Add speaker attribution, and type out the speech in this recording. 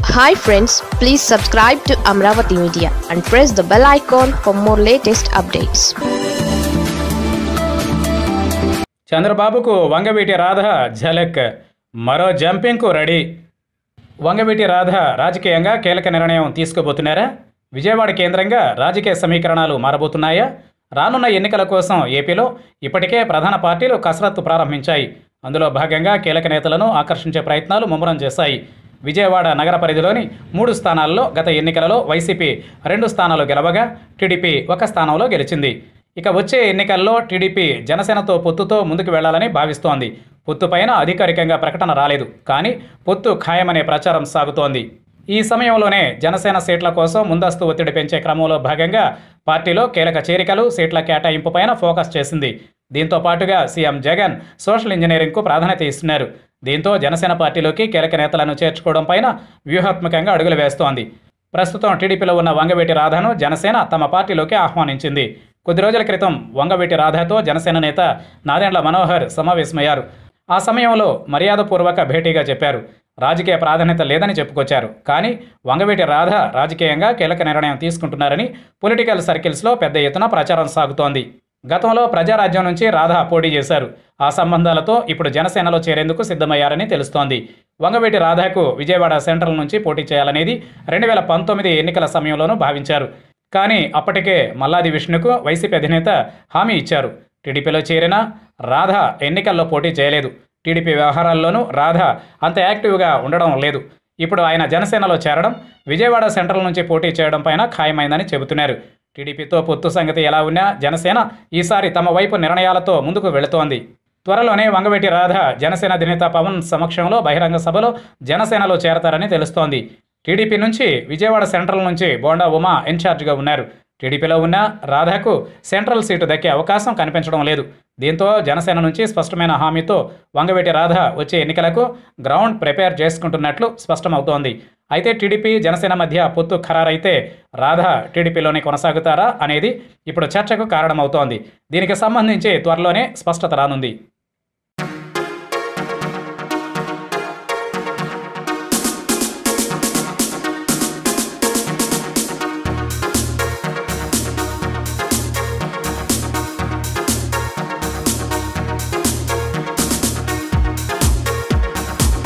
Speaker 1: hi friends please subscribe to Amaravati media and press the bell icon for more latest updates
Speaker 2: చంద్రబాబుకు వంగవీటి రాధ ఝలక్ మరో జంపింగ్కు ready Vangaveeti Radha రాజకీయంగా కీలక నిర్ణయం తీసుకోబోతున్నారా విజయవాడ కేంద్రంగా రాజకీయ సమీకరణాలు మారబోతున్నాయా రానున్న ఎన్నికల కోసం ఏపీలో ఇప్పటికే ప్రధాన పార్టీలు కసరత్తు ప్రారంభించాయి అందులో భాగంగా కీలక నేతలను ఆకర్షించే ప్రయత్నాలు ముమ్మరం చేశాయి విజయవాడ నగర పరిధిలోని మూడు స్థానాల్లో గత ఎన్నికలలో వైసీపీ రెండు స్థానాలు గెలవగా టీడీపీ ఒక స్థానంలో గెలిచింది ఇక వచ్చే ఎన్నికల్లో టీడీపీ జనసేనతో పొత్తుతో ముందుకు వెళ్లాలని భావిస్తోంది పొత్తు పైన అధికారికంగా ప్రకటన రాలేదు కానీ పొత్తు ఖాయమనే ప్రచారం సాగుతోంది ఈ సమయంలోనే జనసేన సీట్ల కోసం ముందస్తు ఒత్తిడి పెంచే క్రమంలో భాగంగా పార్టీలో కీలక చేరికలు సీట్ల కేటాయింపు పైన ఫోకస్ చేసింది దీంతో పాటుగా సీఎం జగన్ సోషల్ ఇంజనీరింగ్కు ప్రాధాన్యత ఇస్తున్నారు దీంతో జనసేన పార్టీలోకి కీలక నేతలను చేర్చుకోవడం పైన వ్యూహాత్మకంగా అడుగులు వేస్తోంది ప్రస్తుతం టీడీపీలో ఉన్న వంగవీటి రాధను జనసేన తమ పార్టీలోకి ఆహ్వానించింది కొద్ది రోజుల క్రితం వంగవీటి రాధతో జనసేన నేత నాదెండ్ల మనోహర్ సమావేశమయ్యారు ఆ సమయంలో మర్యాదపూర్వక భేటీగా చెప్పారు రాజకీయ ప్రాధాన్యత లేదని చెప్పుకొచ్చారు కానీ వంగవీటి రాధ రాజకీయంగా కీలక నిర్ణయం తీసుకుంటున్నారని పొలిటికల్ సర్కిల్స్లో పెద్ద ఎత్తున ప్రచారం సాగుతోంది గతంలో ప్రజారాజ్యం నుంచి రాధ పోటీ చేశారు ఆ సంబంధాలతో ఇప్పుడు జనసేనలో చేరేందుకు సిద్ధమయ్యారని తెలుస్తోంది వంగవీటి రాధకు విజయవాడ సెంట్రల్ నుంచి పోటీ చేయాలనేది రెండు వేల పంతొమ్మిది ఎన్నికల సమయంలోనూ భావించారు కానీ అప్పటికే మల్లాది విష్ణుకు వైసీపీ అధినేత హామీ ఇచ్చారు టీడీపీలో చేరిన రాధ ఎన్నికల్లో పోటీ చేయలేదు టీడీపీ వ్యవహారాల్లోనూ రాధ అంత యాక్టివ్గా ఉండడం లేదు ఇప్పుడు ఆయన జనసేనలో చేరడం విజయవాడ సెంట్రల్ నుంచి పోటీ చేయడం పైన ఖాయమైందని చెబుతున్నారు టీడీపీతో పొత్తు సంగతి ఎలా ఉన్నా జనసేన ఈసారి తమ వైపు నిర్ణయాలతో ముందుకు వెళుతోంది త్వరలోనే వంగవీటి రాధ జనసేన అధినేత పవన్ సమక్షంలో బహిరంగ సభలో జనసేనలో చేరతారని తెలుస్తోంది టీడీపీ నుంచి విజయవాడ సెంట్రల్ నుంచి బోండా ఉమా ఇన్ఛార్జిగా ఉన్నారు టీడీపీలో ఉన్న రాధాకు సెంట్రల్ సీటు దక్కే అవకాశం కనిపించడం లేదు దీంతో జనసేన నుంచి స్పష్టమైన హామీతో వంగవీటి రాధ వచ్చే ఎన్నికలకు గ్రౌండ్ ప్రిపేర్ చేసుకుంటున్నట్లు స్పష్టమవుతోంది అయితే టీడీపీ జనసేన మధ్య పొత్తు ఖరారైతే రాధ టీడీపీలోనే కొనసాగుతారా అనేది ఇప్పుడు చర్చకు కారణమవుతోంది దీనికి సంబంధించి త్వరలోనే స్పష్టత రానుంది